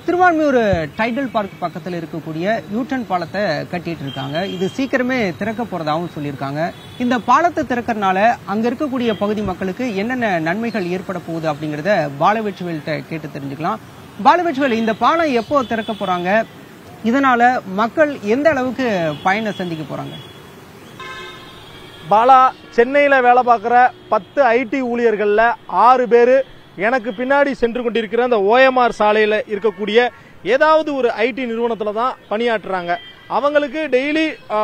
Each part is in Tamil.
திருவான்மையூர் டைடல் பார்க் பக்கத்தில் இருக்கக்கூடிய யூட்டன் பாலத்தை கட்டிட்டு இருக்காங்க இது சீக்கிரமே திறக்க போறதாகவும் சொல்லியிருக்காங்க இந்த பாலத்தை திறக்கறனால அங்க இருக்கக்கூடிய பகுதி மக்களுக்கு என்னென்ன நன்மைகள் ஏற்பட போகுது அப்படிங்கறத பாலவெற்றுவேல்கிட்ட கேட்டு தெரிஞ்சுக்கலாம் பாலவெற்றுவேல் இந்த பாலம் எப்போ திறக்க போறாங்க இதனால மக்கள் எந்த அளவுக்கு பயனை சந்திக்க போறாங்க பாலா சென்னையில் வேலை பார்க்குற பத்து ஐடி ஊழியர்களில் ஆறு பேர் எனக்கு பின்னாடி சென்று கொண்டிருக்கிற அந்த ஓஎம்ஆர் சாலையில் இருக்கக்கூடிய ஏதாவது ஒரு ஐடி நிறுவனத்தில் தான் பணியாற்றுறாங்க அவங்களுக்கு டெய்லி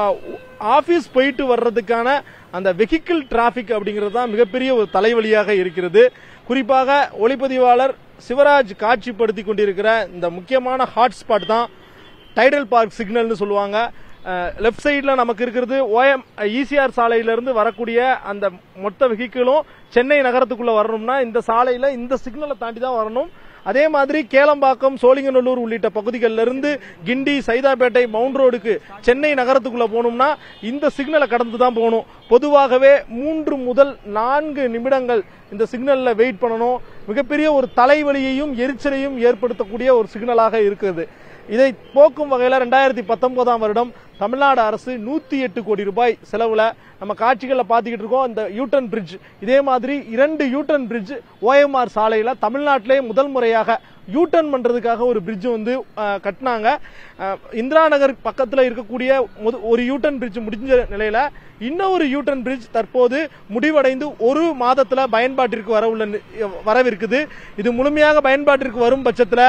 ஆஃபீஸ் போயிட்டு வர்றதுக்கான அந்த வெஹிக்கிள் டிராஃபிக் அப்படிங்கிறது தான் மிகப்பெரிய ஒரு தலைவலியாக இருக்கிறது குறிப்பாக ஒளிப்பதிவாளர் சிவராஜ் காட்சிப்படுத்தி கொண்டிருக்கிற இந்த முக்கியமான ஹாட்ஸ்பாட் தான் டைடல் பார்க் சிக்னல்னு சொல்லுவாங்க லெஃப்ட் சைடில் நமக்கு இருக்கிறது ஓஎம் இசிஆர் சாலையிலிருந்து வரக்கூடிய அந்த மொத்த வெஹிக்கிளும் சென்னை நகரத்துக்குள்ள வரணும்னா இந்த சாலையில இந்த சிக்னலை தாண்டி தான் வரணும் அதே மாதிரி கேளம்பாக்கம் சோழிங்கநல்லூர் உள்ளிட்ட பகுதிகளில் இருந்து கிண்டி சைதாப்பேட்டை மவுண்ட் ரோடுக்கு சென்னை நகரத்துக்குள்ள போகணும்னா இந்த சிக்னலை கடந்து தான் போகணும் பொதுவாகவே மூன்று முதல் நான்கு நிமிடங்கள் இந்த சிக்னல்ல வெயிட் பண்ணணும் மிகப்பெரிய ஒரு தலைவலியையும் எரிச்சலையும் ஏற்படுத்தக்கூடிய ஒரு சிக்னலாக இருக்குது இதை போக்கும் வகையில் ரெண்டாயிரத்தி பத்தொன்பதாம் வருடம் தமிழ்நாடு அரசு நூத்தி எட்டு கோடி ரூபாய் செலவுல நம்ம காட்சிகளில் பார்த்துக்கிட்டு இருக்கோம் இந்த யூட்டன் பிரிட்ஜ் இதே மாதிரி இரண்டு யூட்டன் பிரிட்ஜ் ஓஎம்ஆர் சாலையில தமிழ்நாட்டிலே முதல் முறையாக யூட்டன் பண்றதுக்காக ஒரு பிரிட்ஜ் வந்து அஹ், கட்டினாங்க அஹ், இந்திரா நகர் பக்கத்தில் இருக்கக்கூடிய முத- ஒரு யூட்டன் பிரிட்ஜ் முடிஞ்ச நிலையில இன்னொரு யூட்டன் பிரிட்ஜ் தற்போது முடிவடைந்து ஒரு மாதத்துல பயன்பாட்டிற்கு வர உள்ள நி- வரவிருக்குது இது முழுமையாக பயன்பாட்டிற்கு வரும் பட்சத்தில்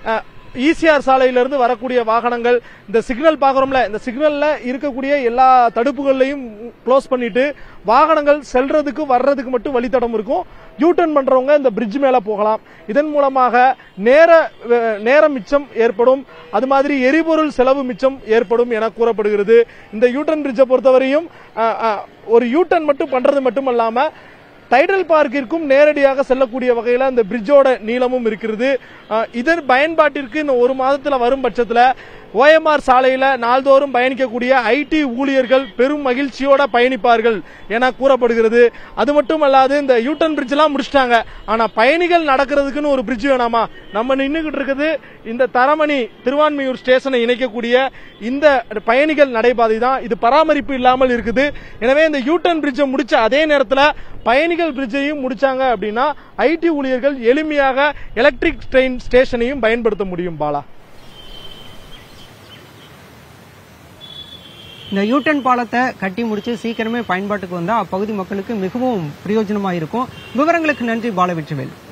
ஈசிஆர் சாலையிலிருந்து வரக்கூடிய வாகனங்கள் இந்த சிக்னல் பார்க்குறோம்ல இந்த சிக்னல்ல இருக்கக்கூடிய எல்லா தடுப்புகளையும் க்ளோஸ் பண்ணிட்டு வாகனங்கள் செல்றதுக்கு வர்றதுக்கு மட்டும் வழித்தடம் இருக்கும் யூட்டர்ன் பண்றவங்க இந்த பிரிட்ஜ் மேல போகலாம் இதன் மூலமாக நேர அஹ், நேரம் மிச்சம் ஏற்படும் அது மாதிரி எரிபொருள் செலவு மிச்சம் ஏற்படும் என கூறப்படுகிறது இந்த யூட்டர்ன் பிரிட்ஜை பொறுத்தவரையும் அஹ், அஹ், ஒரு யூட்டர்ன் மட்டும் பண்றது மட்டும் இல்லாம டைடல் பார்க்கிற்கும் நேரடியாக செல்லக்கூடிய வகையில் அந்த பிரிட்ஜோட நீளமும் இருக்கிறது அஹ், இதன் பயன்பாட்டிற்கு இந்த ஒரு மாதத்தில் வரும் பட்சத்தில் ஓஎம்ஆர் சாலையில் நாள்தோறும் பயணிக்கக்கூடிய ஐடி ஊழியர்கள் பெரும் மகிழ்ச்சியோட பயணிப்பார்கள் என கூறப்படுகிறது அது மட்டும் அல்லாது இந்த யூட்டன் பிரிட்ஜ்லாம் முடிச்சிட்டாங்க ஆனா பயணிகள் நடக்கிறதுக்குன்னு ஒரு பிரிட்ஜ் வேணாமா நம்ம நின்றுகிட்டு இருக்குது இந்த தரமணி திருவான்மையூர் ஸ்டேஷனை இணைக்கக்கூடிய இந்த பயணிகள் நடைபாதை தான் இது பராமரிப்பு இல்லாமல் இருக்குது எனவே இந்த யூட்டன் பிரிட்ஜை முடிச்ச அதே நேரத்தில் பயணிகள் பிரிட்ஜையும் முடிச்சாங்க அப்படின்னா ஐடி ஊழியர்கள் எளிமையாக எலக்ட்ரிக் ட்ரெயின் ஸ்டேஷனையும் பயன்படுத்த முடியும் பாலா இந்த யூட்டன் பாலத்தை கட்டி முடிச்சு சீக்கிரமே பயன்பாட்டுக்கு வந்தா அப்பகுதி மக்களுக்கு மிகவும் பிரயோஜனமா இருக்கும் விவரங்களுக்கு நன்றி பாலவெற்றிவேல்